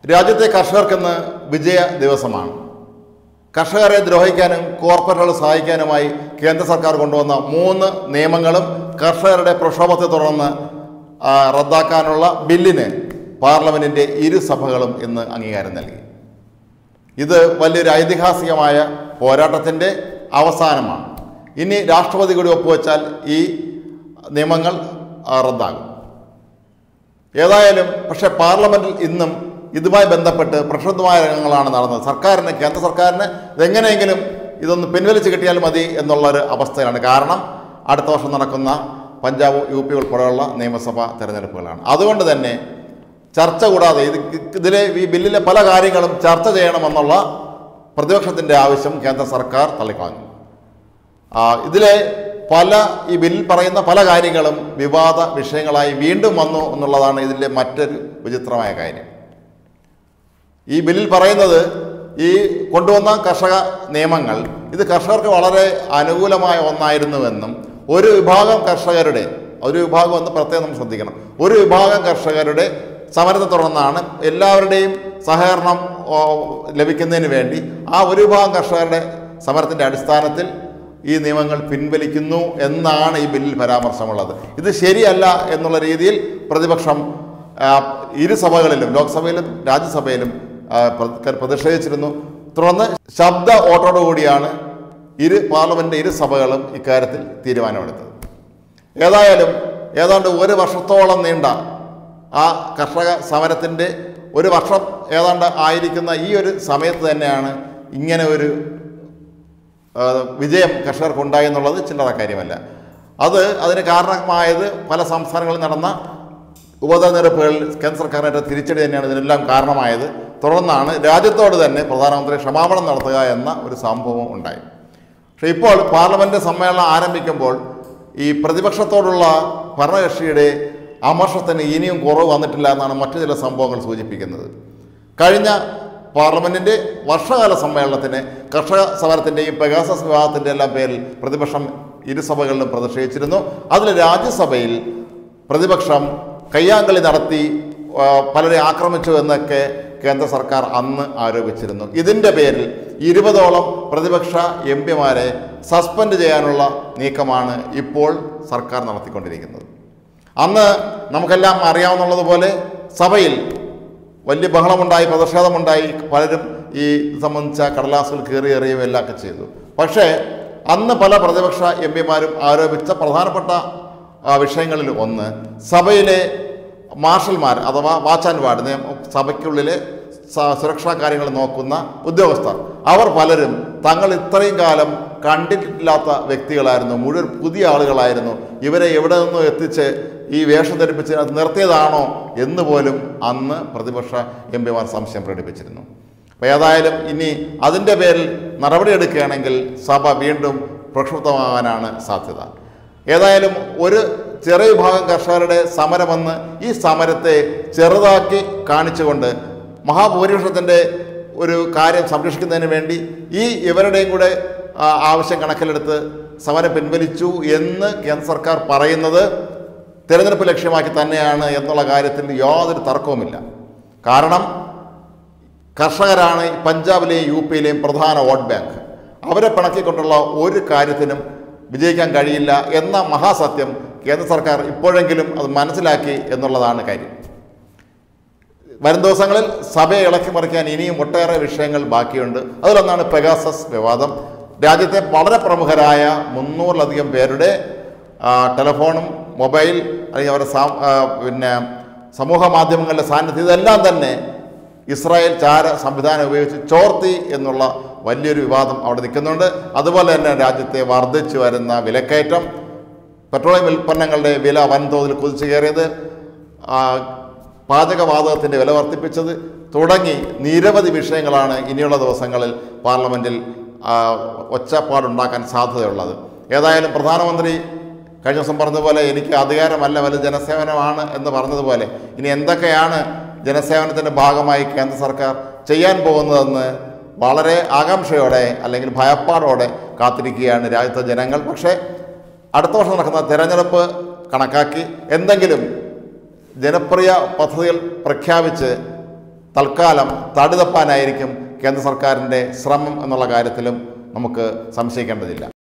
രാജ്യത്തെ കർഷകർക്കിന്ന് വിജയ ദിവസമാണ് കർഷകരെ ദ്രോഹിക്കാനും കോർപ്പറേറ്റുകൾ സഹായിക്കാനുമായി കേന്ദ്ര സർക്കാർ കൊണ്ടുവന്ന മൂന്ന് നിയമങ്ങളും കർഷകരുടെ പ്രക്ഷോഭത്തെ തുടർന്ന് ആ, റദ്ദാക്കാനുള്ള ബില്ലിന് പാർലമെൻറ്റിൻ്റെ ഇരു സഭകളും ഇന്ന് അംഗീകാരം നൽകി ഇത് വലിയൊരു ഐതിഹാസികമായ പോരാട്ടത്തിൻ്റെ അവസാനമാണ് ഇനി രാഷ്ട്രപതി കൂടി ഒപ്പുവെച്ചാൽ ഈ നിയമങ്ങൾ ആ, റദ്ദാകും ഏതായാലും പക്ഷേ പാർലമെന്റിൽ ഇന്നും ഇതുമായി ബന്ധപ്പെട്ട് പ്രക്ഷുബ്ധമായ രംഗങ്ങളാണ് നടന്നത് സർക്കാരിന് കേന്ദ്ര സർക്കാരിന് ഇതെങ്ങനെയെങ്കിലും ഇതൊന്ന് പിൻവലിച്ച് കിട്ടിയാൽ മതി എന്നുള്ളൊരു അവസ്ഥയാണ് കാരണം അടുത്ത വർഷം നടക്കുന്ന പഞ്ചാബ് യു പി ഉൾപ്പെടെയുള്ള നിയമസഭാ തെരഞ്ഞെടുപ്പുകളാണ് അതുകൊണ്ട് തന്നെ ചർച്ച കൂടാതെ ഇത് ഇതിലെ ഈ ബില്ലിലെ പല കാര്യങ്ങളും ചർച്ച ചെയ്യണമെന്നുള്ള പ്രതിപക്ഷത്തിൻ്റെ ആവശ്യം കേന്ദ്ര സർക്കാർ തള്ളിക്കളഞ്ഞു ആ, ഇതിലെ പല ഈ ബില്ലിൽ പറയുന്ന പല കാര്യങ്ങളും വിവാദ വിഷയങ്ങളായി വീണ്ടും വന്നു എന്നുള്ളതാണ് ഇതിലെ മറ്റൊരു വിചിത്രമായ കാര്യം ഈ ബില്ലിൽ പറയുന്നത് ഈ കൊണ്ടുവന്ന കർഷക നിയമങ്ങൾ ഇത് കർഷകർക്ക് വളരെ അനുകൂലമായ ഒന്നായിരുന്നുവെന്നും ഒരു വിഭാഗം കർഷകരുടെ ഒരു വിഭാഗം എന്ന് പ്രത്യേകം നമ്മൾ ശ്രദ്ധിക്കണം ഒരു വിഭാഗം കർഷകരുടെ സമരത്തെ തുടർന്നാണ് എല്ലാവരുടെയും സഹകരണം ഓ, ലഭിക്കുന്നതിന് വേണ്ടി ആ ഒരു വിഭാഗം കർഷകരുടെ സമരത്തിൻ്റെ അടിസ്ഥാനത്തിൽ ഈ നിയമങ്ങൾ പിൻവലിക്കുന്നു എന്നാണ് ഈ ബില്ലിൽ പരാമർശമുള്ളത് ഇത് ശരിയല്ല എന്നുള്ള രീതിയിൽ പ്രതിപക്ഷം ആ, ഇരു സഭകളിലും ലോക്സഭയിലും രാജ്യസഭയിലും ആ, പ്ര- പ്രതിഷേധിച്ചിരുന്നു തുടർന്ന് ശബ്ദ വോട്ടോടുകൂടിയാണ് ഇരു പാർലമെൻറ്റ് ഇരു സഭകളും ഇക്കാര്യത്തിൽ തീരുമാനമെടുത്തത് ഏതായാലും ഏതാണ്ട് ഒരു വർഷത്തോളം നീണ്ട ആ കർഷക സമരത്തിൻ്റെ ഒരു വർഷം ഏതാണ്ട് ആയിരിക്കുന്ന ഈ ഒരു സമയത്ത് തന്നെയാണ് ഇങ്ങനെ ഒരു ആ, വിജയം കർഷകർക്കുണ്ടായി എന്നുള്ളത് ചില്ലറ കാര്യമല്ല അത് അതിന് കാരണമായത് പല സംസ്ഥാനങ്ങളിൽ നടന്ന ഉപതെരഞ്ഞെടുപ്പുകളിൽ കേന്ദ്ര സർക്കാരിൻ്റെ തിരിച്ചടി തന്നെയാണ് ഇതിനെല്ലാം കാരണമായത് തുടർന്നാണ് രാജ്യത്തോട് തന്നെ പ്രധാനമന്ത്രി ക്ഷമാപണം നടത്തുക എന്ന ഒരു സംഭവം ഉണ്ടായി പക്ഷേ ഇപ്പോൾ പാർലമെൻറ്റ് സമ്മേളനം ആരംഭിക്കുമ്പോൾ ഈ പ്രതിപക്ഷത്തോടുള്ള ഭരണകക്ഷിയുടെ അമർഷത്തിന് ഇനിയും കുറവ് വന്നിട്ടില്ല എന്നാണ് മറ്റു ചില സംഭവങ്ങൾ സൂചിപ്പിക്കുന്നത് കഴിഞ്ഞ പാർലമെൻറ്റിൻ്റെ വർഷകാല സമ്മേളനത്തിന് കർഷക സമരത്തിൻ്റെയും പെഗാസസ് വിവാഹത്തിൻ്റെ എല്ലാം പേരിൽ പ്രതിപക്ഷം ഇരുസഭകളിലും പ്രതിഷേധിച്ചിരുന്നു അതിൽ രാജ്യസഭയിൽ പ്രതിപക്ഷം കയ്യാങ്കളി നടത്തി ആ, പലരെ ആക്രമിച്ചു എന്നൊക്കെ കേന്ദ്ര സർക്കാർ അന്ന് ആരോപിച്ചിരുന്നു ഇതിൻ്റെ പേരിൽ ഇരുപതോളം പ്രതിപക്ഷ എം പിമാരെ സസ്പെൻഡ് ചെയ്യാനുള്ള നീക്കമാണ് ഇപ്പോൾ സർക്കാർ നടത്തിക്കൊണ്ടിരിക്കുന്നത് അന്ന് നമുക്കെല്ലാം അറിയാവുന്നതുപോലെ സഭയിൽ വലിയ ബഹളമുണ്ടായി പ്രതിഷേധമുണ്ടായി പലരും ഈ ഇത് സംബന്ധിച്ച കടലാസുകൾ കയറി എറിയുകയും എല്ലാം ഒക്കെ ചെയ്തു പക്ഷേ അന്ന് പല പ്രതിപക്ഷ എം പിമാരും ആരോപിച്ച പ്രധാനപ്പെട്ട ആ, വിഷയങ്ങളിൽ ഒന്ന് സഭയിലെ മാർഷൽമാർ അഥവാ വാച്ച് ആൻഡ് വാർഡ് നിയമ സഭയ്ക്കുള്ളിലെ സ- സുരക്ഷാ കാര്യങ്ങൾ നോക്കുന്ന ഉദ്യോഗസ്ഥർ അവർ പലരും തങ്ങൾ ഇത്രയും കാലം കണ്ടിട്ടില്ലാത്ത വ്യക്തികളായിരുന്നു മുഴുവൻ പുതിയ ആളുകളായിരുന്നു ഇവരെ എവിടെ നിന്നോ എത്തിച്ച് ഈ വേഷം ധരിപ്പിച്ച് അത് നിർത്തിയതാണോ എന്ന് പോലും അന്ന് പ്രതിപക്ഷ എം പിമാർ സംശയം പ്രകടിപ്പിച്ചിരുന്നു അപ്പോൾ ഏതായാലും ഇനി അതിൻ്റെ പേരിൽ നടപടിയെടുക്കുകയാണെങ്കിൽ സഭ വീണ്ടും പ്രക്ഷുബ്ധമാകാനാണ് സാധ്യത ഏതായാലും ഒരു ചെറിയ വിഭാഗം കർഷകരുടെ സമരമെന്ന് ഈ സമരത്തെ ചെറുതാക്കി കാണിച്ചുകൊണ്ട് മഹാഭൂരിപക്ഷത്തിൻ്റെ ഒരു കാര്യം സംരക്ഷിക്കുന്നതിന് വേണ്ടി ഈ ഇവരുടെയും കൂടെ ആ, ആവശ്യം കണക്കിലെടുത്ത് സമരം പിൻവലിച്ചു എന്ന് കേന്ദ്ര സർക്കാർ പറയുന്നത് തിരഞ്ഞെടുപ്പ് ലക്ഷ്യമാക്കി തന്നെയാണ് എന്നുള്ള കാര്യത്തിൽ യാതൊരു തർക്കവുമില്ല കാരണം കർഷകരാണ് ഈ പഞ്ചാബിലെയും യു പിയിലെയും പ്രധാന വോട്ട് ബാങ്ക് അവരെ പിണക്കിക്കൊണ്ടുള്ള ഒരു കാര്യത്തിനും വിജയിക്കാൻ കഴിയില്ല എന്ന മഹാസത്യം കേന്ദ്ര സർക്കാർ ഇപ്പോഴെങ്കിലും അത് മനസ്സിലാക്കി എന്നുള്ളതാണ് കാര്യം വരും ദിവസങ്ങളിൽ സഭയെ ഇളക്കി മറിക്കാൻ ഇനിയും ഒട്ടേറെ വിഷയങ്ങൾ ബാക്കിയുണ്ട് അതിലൊന്നാണ് പെഗാസസ് വിവാദം രാജ്യത്തെ വളരെ പ്രമുഖരായ മുന്നൂറിലധികം പേരുടെ ആ, ടെലഫോണും മൊബൈൽ അല്ലെങ്കിൽ അവരുടെ സാ- ആ, പിന്നെ സമൂഹ മാധ്യമങ്ങളുടെ സാന്നിധ്യം ഇതെല്ലാം തന്നെ ഇസ്രായേൽ ചാര സംവിധാനം ഉപയോഗിച്ച് ചോർത്തി എന്നുള്ള വലിയൊരു വിവാദം അവിടെ നിൽക്കുന്നുണ്ട് അതുപോലെ തന്നെ രാജ്യത്തെ വർദ്ധിച്ചു വരുന്ന വിലക്കയറ്റം പെട്രോളിയം ഉൽപ്പന്നങ്ങളുടെ വില വൻതോതിൽ കുതിച്ചു കയറിയത് ആ, പാചകവാതകത്തിൻ്റെ വില വർദ്ധിപ്പിച്ചത് തുടങ്ങി നിരവധി വിഷയങ്ങളാണ് ഇനിയുള്ള ദിവസങ്ങളിൽ പാർലമെൻറ്റിൽ ആ, ഒച്ചപ്പാടുണ്ടാക്കാൻ സാധ്യതയുള്ളത് ഏതായാലും പ്രധാനമന്ത്രി കഴിഞ്ഞ ദിവസം പറഞ്ഞതുപോലെ എനിക്ക് അധികാരമല്ല വലുത് ജനസേവനമാണ് എന്ന് പറഞ്ഞതുപോലെ ഇനി എന്തൊക്കെയാണ് ജനസേവനത്തിൻ്റെ ഭാഗമായി കേന്ദ്ര സർക്കാർ ചെയ്യാൻ പോകുന്നതെന്ന് വളരെ ആകാംക്ഷയോടെ അല്ലെങ്കിൽ ഭയപ്പാടോടെ കാത്തിരിക്കുകയാണ് രാജ്യത്തെ ജനങ്ങൾ പക്ഷേ അടുത്ത വർഷം നടക്കുന്ന തെരഞ്ഞെടുപ്പ് കണക്കാക്കി എന്തെങ്കിലും ജനപ്രിയ പദ്ധതികൾ പ്രഖ്യാപിച്ച് തൽക്കാലം തടിതപ്പാനായിരിക്കും കേന്ദ്ര സർക്കാരിൻ്റെ ശ്രമം എന്നുള്ള കാര്യത്തിലും നമുക്ക് സംശയിക്കേണ്ടതില്ല